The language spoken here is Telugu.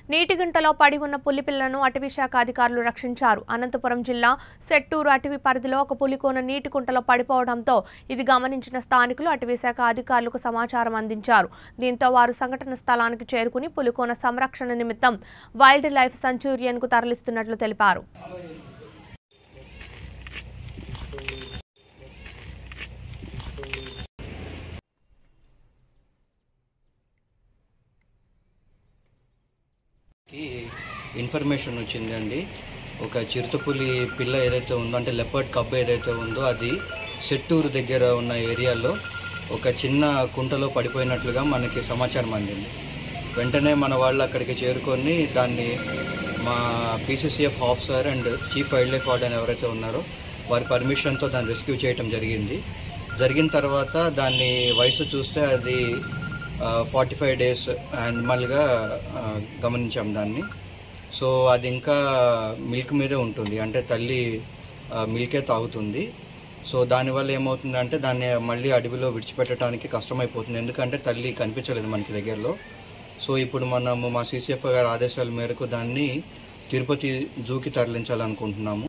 నీటిగుంటలో పడి ఉన్న పులి పిల్లను అటవీ శాఖ అధికారులు రక్షించారు అనంతపురం జిల్లా సెట్టూరు అటవీ పరిధిలో ఒక పులికోన నీటి కుంటలో పడిపోవడంతో ఇది గమనించిన స్థానికులు అటవీ శాఖ అధికారులకు సమాచారం అందించారు దీంతో వారు సంఘటన స్థలానికి చేరుకుని పులికోన సంరక్షణ నిమిత్తం వైల్డ్ లైఫ్ సంచూరియన్కు తరలిస్తున్నట్లు తెలిపారు కి ఇన్ఫర్మేషన్ వచ్చిందండి ఒక చిరుతపులి పిల్ల ఏదైతే ఉందో అంటే లెపర్డ్ కబ్ ఏదైతే ఉందో అది సెట్టూరు దగ్గర ఉన్న ఏరియాలో ఒక చిన్న కుంటలో పడిపోయినట్లుగా మనకి సమాచారం అందింది వెంటనే మన వాళ్ళు అక్కడికి చేరుకొని దాన్ని మా PCCF officer and chief wildlife warden ఎవరైతే ఉన్నారో వారి పర్మిషన్తో దాన్ని రెస్క్యూ చేయడం జరిగింది జరిగిన తర్వాత దాన్ని వయసు చూస్తే అది ఫార్టీ ఫైవ్ డేస్ యానిమల్గా గమనించాం దాన్ని సో అది ఇంకా మిల్క్ మీదే ఉంటుంది అంటే తల్లి ఆ, మిల్కే తాగుతుంది సో దానివల్ల ఏమవుతుందంటే దాన్ని మళ్ళీ అడవిలో విడిచిపెట్టడానికి కష్టమైపోతుంది ఎందుకంటే తల్లి కనిపించలేదు మనకి దగ్గరలో సో ఇప్పుడు మనము మా సీసీఎఫ్ గారి ఆదేశాల మేరకు దాన్ని తిరుపతి జూకి తరలించాలనుకుంటున్నాము